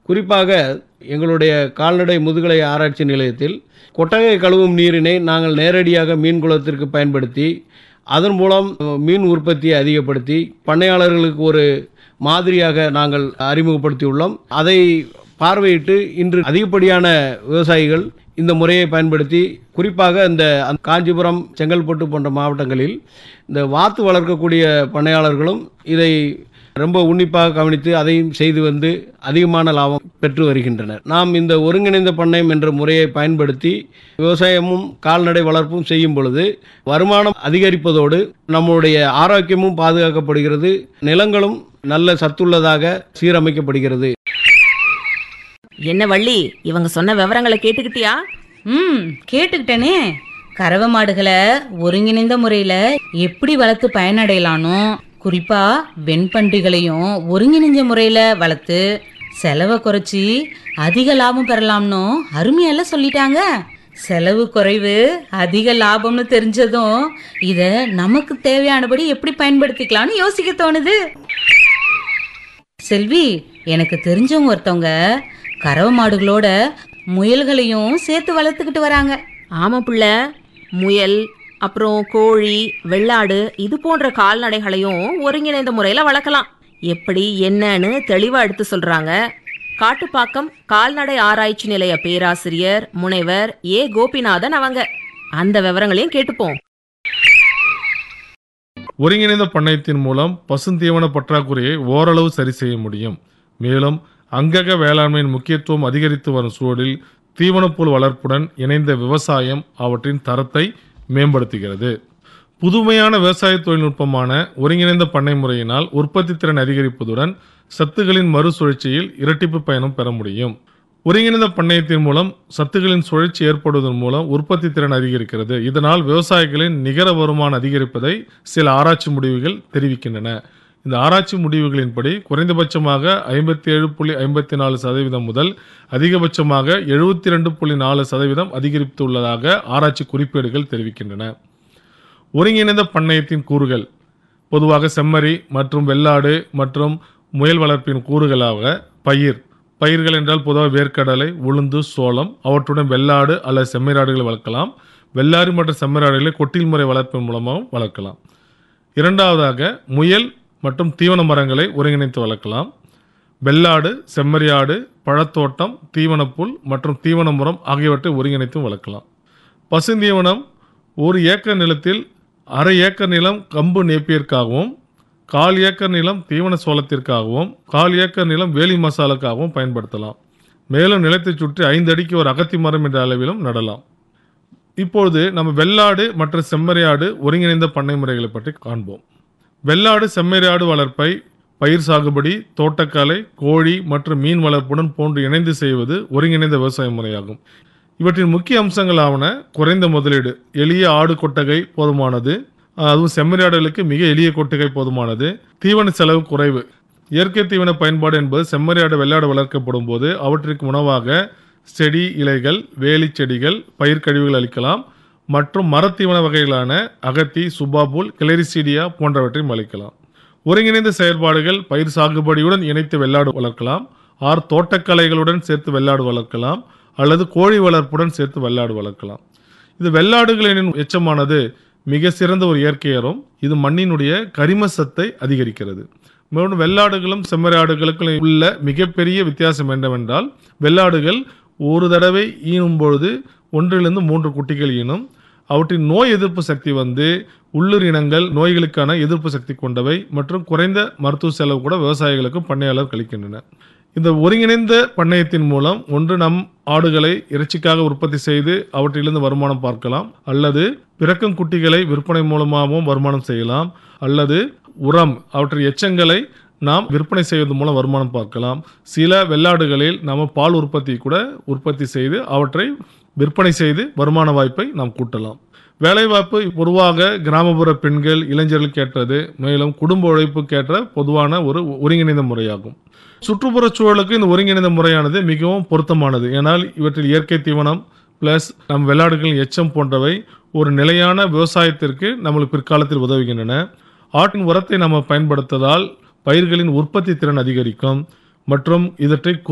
குறிப்பாக எங்களுடைய கால்நடை முதுகலை ஆராய்ச்சி நிலையத்தில் கொட்டகை கழுவும் நீரினை நாங்கள் நேரடியாக மீன் குளத்திற்கு பயன்படுத்தி அதன் மூலம் மீன் உற்பத்தியை அதிகப்படுத்தி பண்ணையாளர்களுக்கு ஒரு மாதிரியாக நாங்கள் அறிமுகப்படுத்தியுள்ளோம் அதை பார்வையிட்டு இன்று அதிகப்படியான விவசாயிகள் இந்த முறையை பயன்படுத்தி குறிப்பாக இந்த அந்த காஞ்சிபுரம் செங்கல்பட்டு போன்ற மாவட்டங்களில் இந்த வாத்து வளர்க்கக்கூடிய பண்ணையாளர்களும் இதை ரொம்ப உன்னிப்பாக கவனித்து அதையும் செய்து வந்து அதிகமான லாபம் பெற்று வருகின்றனர் நாம் இந்த ஒருங்கிணைந்த பண்ணையம் என்ற முறையை பயன்படுத்தி விவசாயமும் கால்நடை வளர்ப்பும் செய்யும் பொழுது வருமானம் அதிகரிப்பதோடு நம்முடைய ஆரோக்கியமும் பாதுகாக்கப்படுகிறது நிலங்களும் நல்ல சத்துள்ளதாக சீரமைக்கப்படுகிறது என்ன வள்ளி இவங்க சொன்ன விவரங்களை கேட்டுக்கிட்டியா ம் கேட்டுக்கிட்டேனே கறவை மாடுகளை ஒருங்கிணைந்த முறையில் எப்படி வளர்த்து பயனடையலானோ குறிப்பா வெண்பன்றிகளையும் ஒருங்கிணைஞ்ச முறையில் வளர்த்து செலவை குறைச்சி அதிக லாபம் பெறலாம்னு அருமையெல்லாம் சொல்லிட்டாங்க செலவு குறைவு அதிக லாபம்னு தெரிஞ்சதும் இதை நமக்கு தேவையானபடி எப்படி பயன்படுத்திக்கலாம்னு யோசிக்க தோணுது செல்வி எனக்கு தெரிஞ்சவங்க ஒருத்தவங்க கறவை மாடுகளோட முயல்களையும் சேர்த்து வளர்த்துக்கிட்டு வராங்க ஆமா புள்ள முயல் அப்புறம் கோழி வெள்ளாடு இது போன்ற கால்நடைகளையும் ஒருங்கிணைந்த முறையில் வளர்க்கலாம் எப்படி என்னன்னு தெளிவாக எடுத்து சொல்றாங்க காட்டுப்பாக்கம் கால்நடை ஆராய்ச்சி நிலைய பேராசிரியர் முனைவர் ஏ கோபிநாதன் அவங்க அந்த விவரங்களையும் கேட்டுப்போம் ஒருங்கிணைந்த பண்ணையத்தின் மூலம் பசுந்தீவன பற்றாக்குறையை ஓரளவு சரி செய்ய முடியும் மேலும் அங்கக வேளாண்மையின் முக்கியத்துவம் அதிகரித்து வரும் சூழலில் தீவனப்புல் வளர்ப்புடன் இணைந்த விவசாயம் அவற்றின் தரத்தை மேம்படுத்துகிறது புதுமையான விவசாய தொழில்நுட்பமான ஒருங்கிணைந்த பண்ணை முறையினால் உற்பத்தி திறன் அதிகரிப்பதுடன் சத்துகளின் மறுசுழற்சியில் இரட்டிப்பு பயணம் பெற முடியும் ஒருங்கிணைந்த பண்ணையத்தின் மூலம் சத்துகளின் சுழற்சி ஏற்படுவதன் மூலம் உற்பத்தி திறன் அதிகரிக்கிறது இதனால் விவசாயிகளின் நிகர வருமானம் அதிகரிப்பதை சில ஆராய்ச்சி முடிவுகள் தெரிவிக்கின்றன இந்த ஆராய்ச்சி முடிவுகளின்படி குறைந்தபட்சமாக ஐம்பத்தி ஏழு புள்ளி ஐம்பத்தி நாலு சதவீதம் முதல் அதிகபட்சமாக எழுபத்தி ரெண்டு புள்ளி நாலு சதவீதம் அதிகரித்துள்ளதாக ஆராய்ச்சி குறிப்பேடுகள் தெரிவிக்கின்றன ஒருங்கிணைந்த பண்ணையத்தின் கூறுகள் பொதுவாக செம்மறி மற்றும் வெள்ளாடு மற்றும் முயல் வளர்ப்பின் கூறுகளாக பயிர் பயிர்கள் என்றால் பொதுவாக வேர்க்கடலை உளுந்து சோளம் அவற்றுடன் வெள்ளாடு அல்லது செம்மறியாடுகளை வளர்க்கலாம் வெள்ளாடு மற்றும் செம்மறியாடுகளை கொட்டில் முறை வளர்ப்பின் மூலமாகவும் வளர்க்கலாம் இரண்டாவதாக முயல் மற்றும் தீவன மரங்களை ஒருங்கிணைத்து வளர்க்கலாம் வெள்ளாடு செம்மறியாடு பழத்தோட்டம் தீவனப்புல் மற்றும் தீவன மரம் ஆகியவற்றை ஒருங்கிணைத்தும் வளர்க்கலாம் பசுந்தீவனம் ஒரு ஏக்கர் நிலத்தில் அரை ஏக்கர் நிலம் கம்பு நேப்பியற்காகவும் கால் ஏக்கர் நிலம் தீவன சோளத்திற்காகவும் கால் ஏக்கர் நிலம் வேலி மசாலுக்காகவும் பயன்படுத்தலாம் மேலும் நிலத்தைச் சுற்றி ஐந்து அடிக்கு ஒரு அகத்தி மரம் என்ற அளவிலும் நடலாம் இப்பொழுது நம்ம வெள்ளாடு மற்றும் செம்மறியாடு ஒருங்கிணைந்த பண்ணை முறைகளை பற்றி காண்போம் வெள்ளாடு செம்மறியாடு வளர்ப்பை பயிர் சாகுபடி தோட்டக்கலை கோழி மற்றும் மீன் வளர்ப்புடன் போன்று இணைந்து செய்வது ஒருங்கிணைந்த விவசாய முறையாகும் இவற்றின் முக்கிய அம்சங்களாவன குறைந்த முதலீடு எளிய ஆடு கொட்டகை போதுமானது அதுவும் செம்மறியாடுகளுக்கு மிக எளிய கொட்டகை போதுமானது தீவன செலவு குறைவு இயற்கை தீவன பயன்பாடு என்பது செம்மறியாடு வெள்ளாடு வளர்க்கப்படும் போது அவற்றிற்கு உணவாக செடி இலைகள் வேலி செடிகள் பயிர் கழிவுகள் அளிக்கலாம் மற்றும் மரத்தீவன வகைகளான அகத்தி சுபாபுல் கிளரிசீடியா போன்றவற்றையும் அளிக்கலாம் ஒருங்கிணைந்த செயல்பாடுகள் பயிர் சாகுபடியுடன் இணைத்து வெள்ளாடு வளர்க்கலாம் ஆர் தோட்டக்கலைகளுடன் சேர்த்து வெள்ளாடு வளர்க்கலாம் அல்லது கோழி வளர்ப்புடன் சேர்த்து வெள்ளாடு வளர்க்கலாம் இது வெள்ளாடுகளின் எச்சமானது மிக சிறந்த ஒரு இயற்கையரும் இது மண்ணினுடைய கரிம சத்தை அதிகரிக்கிறது மேலும் வெள்ளாடுகளும் செம்மறியாடுகளுக்கும் உள்ள மிகப்பெரிய வித்தியாசம் என்னவென்றால் வெள்ளாடுகள் ஒரு தடவை ஈனும் பொழுது ஒன்றிலிருந்து மூன்று குட்டிகள் ஈனும் அவற்றின் நோய் எதிர்ப்பு சக்தி வந்து உள்ளூர் இனங்கள் நோய்களுக்கான எதிர்ப்பு சக்தி கொண்டவை மற்றும் குறைந்த மருத்துவ செலவு கூட விவசாயிகளுக்கும் பண்ணையாளர் கழிக்கின்றனர் இந்த ஒருங்கிணைந்த பண்ணையத்தின் மூலம் ஒன்று நம் ஆடுகளை இறைச்சிக்காக உற்பத்தி செய்து அவற்றிலிருந்து வருமானம் பார்க்கலாம் அல்லது பிறக்கும் குட்டிகளை விற்பனை மூலமாகவும் வருமானம் செய்யலாம் அல்லது உரம் அவற்றின் எச்சங்களை நாம் விற்பனை செய்வதன் மூலம் வருமானம் பார்க்கலாம் சில வெள்ளாடுகளில் நாம் பால் உற்பத்தி கூட உற்பத்தி செய்து அவற்றை விற்பனை செய்து வருமான வாய்ப்பை நாம் கூட்டலாம் வேலைவாய்ப்பு பொதுவாக கிராமப்புற பெண்கள் இளைஞர்களுக்கு ஏற்றது மேலும் குடும்ப உழைப்புக்கு ஏற்ற பொதுவான ஒரு ஒருங்கிணைந்த முறையாகும் சுற்றுப்புற சூழலுக்கு இந்த ஒருங்கிணைந்த முறையானது மிகவும் பொருத்தமானது ஏனால் இவற்றில் இயற்கை தீவனம் பிளஸ் நம் வெள்ளாடுகளின் எச்சம் போன்றவை ஒரு நிலையான விவசாயத்திற்கு நம்மளுக்கு பிற்காலத்தில் உதவுகின்றன ஆட்டின் உரத்தை நம்ம பயன்படுத்துவதால் பயிர்களின் உற்பத்தி திறன் அதிகரிக்கும் மற்றும் இவற்றை